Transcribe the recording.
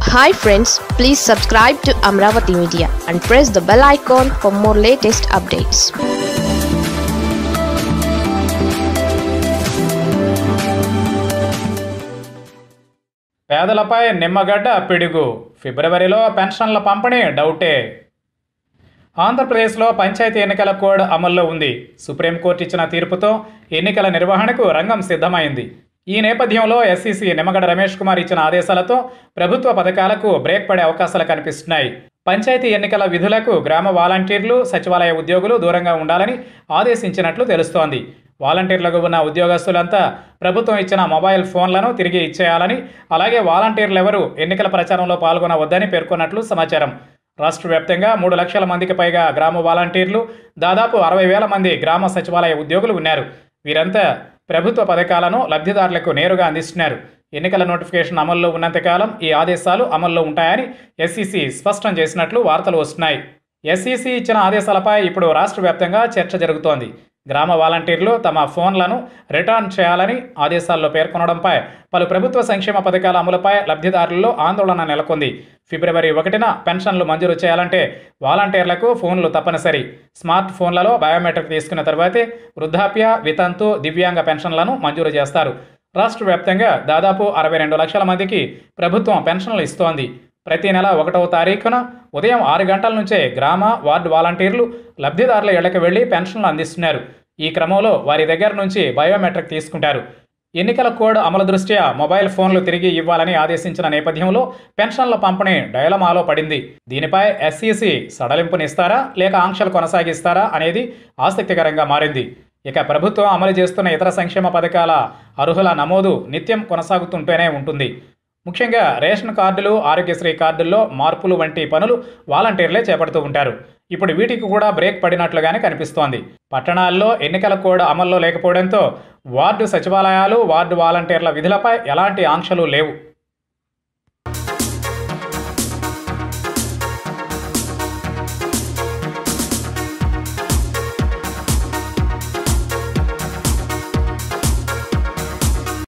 hi friends please subscribe to Amaravati media and press the bell icon for more latest updates పేదలపై నిమ్మగడ్డ పిడుగు ఫిబ్రవరిలో పెన్షన్ల పంపిణీ డౌటే ఆంధ్రప్రదేశ్లో పంచాయతీ ఎన్నికల కోడ్ అమల్లో ఉంది సుప్రీంకోర్టు ఇచ్చిన తీర్పుతో ఎన్నికల నిర్వహణకు రంగం సిద్ధమైంది ఈ నేపథ్యంలో ఎస్సీసీ నిమ్మగడ్డ రమేష్ కుమార్ ఇచ్చిన ఆదేశాలతో ప్రభుత్వ పథకాలకు బ్రేక్ పడే అవకాశాలు కనిపిస్తున్నాయి పంచాయతీ ఎన్నికల విధులకు గ్రామ వాలంటీర్లు సచివాలయ ఉద్యోగులు దూరంగా ఉండాలని ఆదేశించినట్లు తెలుస్తోంది వాలంటీర్లకు ఉన్న ఉద్యోగస్తులంతా ప్రభుత్వం ఇచ్చిన మొబైల్ ఫోన్లను తిరిగి ఇచ్చేయాలని అలాగే వాలంటీర్లు ఎవరు ఎన్నికల ప్రచారంలో పాల్గొనవద్దని పేర్కొన్నట్లు సమాచారం రాష్ట్ర వ్యాప్తంగా మూడు లక్షల మందికి పైగా గ్రామ వాలంటీర్లు దాదాపు అరవై వేల మంది గ్రామ సచివాలయ ఉద్యోగులు ఉన్నారు వీరంతా ప్రభుత్వ పథకాలను లబ్ధిదారులకు నేరుగా అందిస్తున్నారు ఎన్నికల నోటిఫికేషన్ అమల్లో ఉన్నంతకాలం ఈ ఆదేశాలు అమల్లో ఉంటాయని ఎస్సీసీ స్పష్టం చేసినట్లు వార్తలు వస్తున్నాయి ఎస్సీసీ ఇచ్చిన ఆదేశాలపై ఇప్పుడు రాష్ట్ర వ్యాప్తంగా చర్చ జరుగుతోంది గ్రామ వాలంటీర్లు తమ ఫోన్లను రిటర్న్ చేయాలని ఆదేశాల్లో పేర్కొనడంపై పలు ప్రభుత్వ సంక్షేమ పథకాల అమలుపై లబ్ధిదారుల్లో ఆందోళన నెలకొంది ఫిబ్రవరి ఒకటిన పెన్షన్లు మంజూరు చేయాలంటే వాలంటీర్లకు ఫోన్లు తప్పనిసరి స్మార్ట్ ఫోన్లలో బయోమెట్రిక్ తీసుకున్న తర్వాతే వృద్ధాప్య వితంతు దివ్యాంగ పెన్షన్లను మంజూరు చేస్తారు రాష్ట్ర వ్యాప్తంగా దాదాపు అరవై రెండు లక్షల మందికి ప్రభుత్వం పెన్షన్లు ఇస్తోంది ప్రతి నెల ఒకటవ తారీఖున ఉదయం ఆరు గంటల నుంచే గ్రామ వార్డు వాలంటీర్లు లబ్ధిదారుల ఇళ్లకు వెళ్లి పెన్షన్లు అందిస్తున్నారు ఈ క్రమంలో వారి దగ్గర నుంచి బయోమెట్రిక్ తీసుకుంటారు ఎన్నికల కోడ్ అమలు దృష్ట్యా మొబైల్ ఫోన్లు తిరిగి ఇవ్వాలని ఆదేశించిన నేపథ్యంలో పెన్షన్ల పంపిణీ డయలమాలో పడింది దీనిపై ఎస్ఈసి సడలింపునిస్తారా లేక ఆంక్షలు కొనసాగిస్తారా అనేది ఆసక్తికరంగా మారింది ఇక ప్రభుత్వం అమలు చేస్తున్న ఇతర సంక్షేమ పథకాల అర్హుల నమోదు నిత్యం కొనసాగుతుంటూనే ఉంటుంది ముఖ్యంగా రేషన్ కార్డులు ఆరోగ్యశ్రీ కార్డుల్లో మార్పులు వంటి పనులు వాలంటీర్లే చేపడుతూ ఉంటారు ఇప్పుడు వీటికి కూడా బ్రేక్ పడినట్లుగానే కనిపిస్తోంది పట్టణాల్లో ఎన్నికల కోడ్ అమల్లో లేకపోవడంతో వార్డు సచివాలయాలు వార్డు వాలంటీర్ల విధులపై ఎలాంటి ఆంక్షలు లేవు